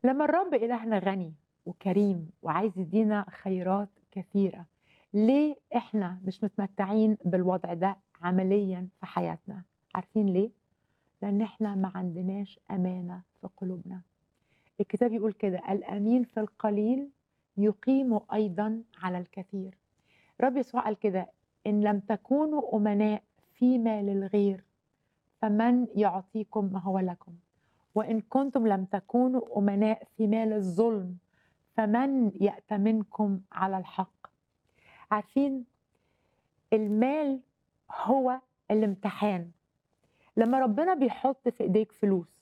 لما الرب إلهنا غني وكريم وعايز يدينا خيرات كثيرة ليه إحنا مش متمتعين بالوضع ده عمليا في حياتنا عارفين ليه؟ لأن إحنا ما عندناش أمانة في قلوبنا الكتاب يقول كده الأمين في القليل يقيم أيضا على الكثير رب يسوع قال كده إن لم تكونوا أمناء فيما للغير فمن يعطيكم ما هو لكم وإن كنتم لم تكونوا أمناء في مال الظلم فمن يأتمنكم على الحق عارفين المال هو الامتحان لما ربنا بيحط في ايديك فلوس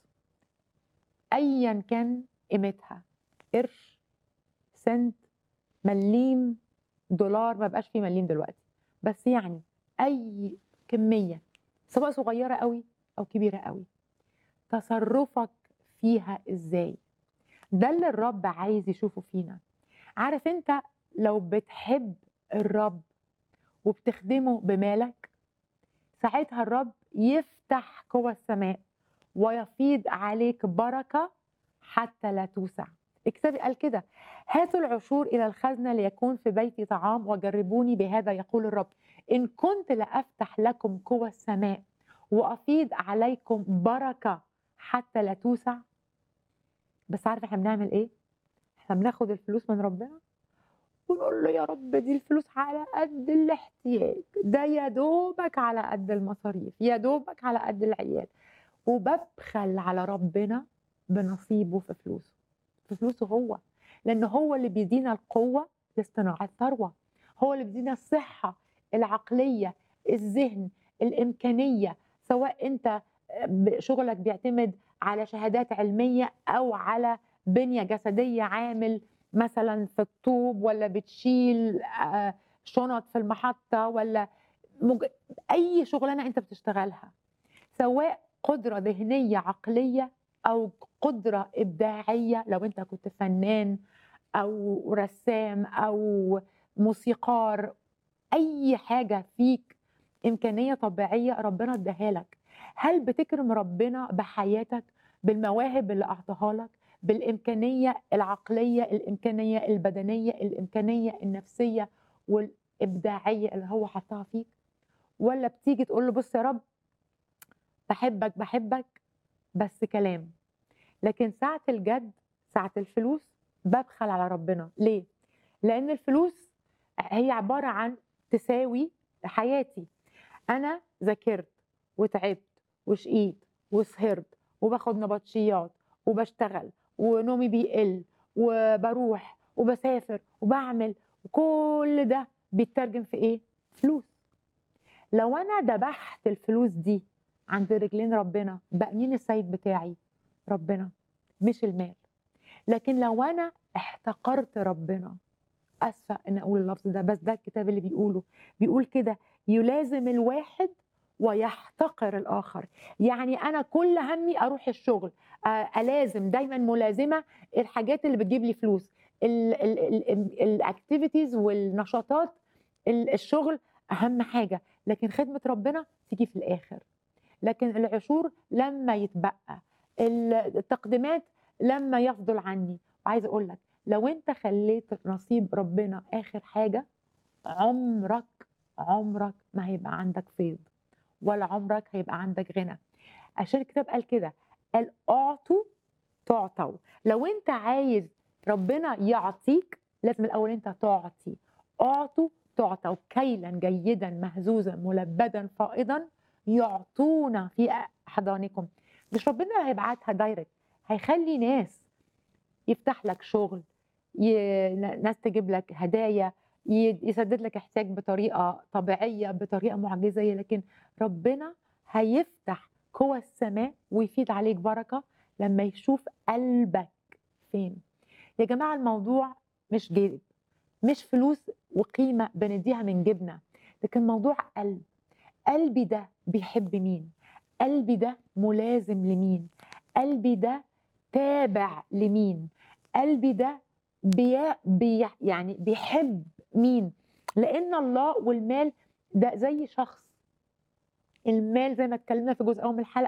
ايا كان قيمتها قرش سنت مليم دولار ما بقاش فيه مليم دلوقتي بس يعني اي كميه سواء صغيره قوي او كبيره قوي تصرفك فيها ازاي ده اللي الرب عايز يشوفه فينا عارف انت لو بتحب الرب وبتخدمه بمالك ساعتها الرب يفتح قوى السماء ويفيض عليك بركه حتى لا توسع الكتاب قال كده هاتوا العشور الى الخزنه ليكون في بيتي طعام وجربوني بهذا يقول الرب ان كنت لافتح لكم قوى السماء وافيض عليكم بركه حتى لا توسع بس عارف احنا بنعمل ايه احنا بناخد الفلوس من ربنا ونقول له يا رب دي الفلوس على قد الاحتياج ده يا دوبك على قد المصاريف يا دوبك على قد العيال وببخل على ربنا بنصيبه في فلوسه في فلوسه هو لأن هو اللي بيدينا القوة لاصطناع الثروة هو اللي بيدينا الصحة العقلية الذهن الإمكانية سواء أنت شغلك بيعتمد على شهادات علمية أو على بنية جسدية عامل مثلا في الطوب ولا بتشيل شنط في المحطة ولا مج... أي شغلانة أنت بتشتغلها سواء قدرة ذهنية عقلية أو قدرة إبداعية لو أنت كنت فنان أو رسام أو موسيقار أي حاجة فيك إمكانية طبيعية ربنا اداها لك هل بتكرم ربنا بحياتك بالمواهب اللي أعطاها لك بالإمكانية العقلية الإمكانية البدنية الإمكانية النفسية والإبداعية اللي هو حطها فيك ولا بتيجي تقول له بص يا رب بحبك بحبك بس كلام لكن ساعة الجد ساعة الفلوس ببخل على ربنا ليه؟ لأن الفلوس هي عبارة عن تساوي حياتي أنا ذاكرت وتعبت وشقيت وسهرت وباخد نبطشيات وبشتغل ونومي بيقل وبروح وبسافر وبعمل وكل ده بيترجم في ايه؟ فلوس لو انا ذبحت الفلوس دي عند رجلين ربنا بقى مين السيد بتاعي؟ ربنا مش المال لكن لو انا احتقرت ربنا اسفه ان اقول اللفظ ده بس ده الكتاب اللي بيقوله بيقول كده يلازم الواحد ويحتقر الاخر يعني انا كل همي اروح الشغل الازم دايما ملازمه الحاجات اللي بتجيب لي فلوس الاكتيفيتيز والنشاطات الشغل اهم حاجه لكن خدمه ربنا تيجي في الاخر لكن العشور لما يتبقى التقديمات لما يفضل عني وعايزه اقول لك لو انت خليت نصيب ربنا اخر حاجه عمرك عمرك ما هيبقى عندك فيض ولا عمرك هيبقى عندك غنى عشان الكتاب قال كده قال اعطوا تعطوا لو انت عايز ربنا يعطيك لازم الاول انت تعطي اعطوا تعطوا كيلا جيدا مهزوزا ملبدا فائضا يعطونا في احضانكم مش ربنا هيبعتها دايركت هيخلي ناس يفتح لك شغل ي... ناس تجيب لك هدايا يسدد لك احتياج بطريقه طبيعيه بطريقه معجزيه لكن ربنا هيفتح قوى السماء ويفيد عليك بركه لما يشوف قلبك فين يا جماعه الموضوع مش جيب مش فلوس وقيمه بنديها من جبنا لكن موضوع قلب قلبي ده بيحب مين قلبي ده ملازم لمين قلبي ده تابع لمين قلبي ده بي بي يعني بيحب مين لان الله والمال ده زي شخص المال زي ما اتكلمنا في جزء اول من الحلقه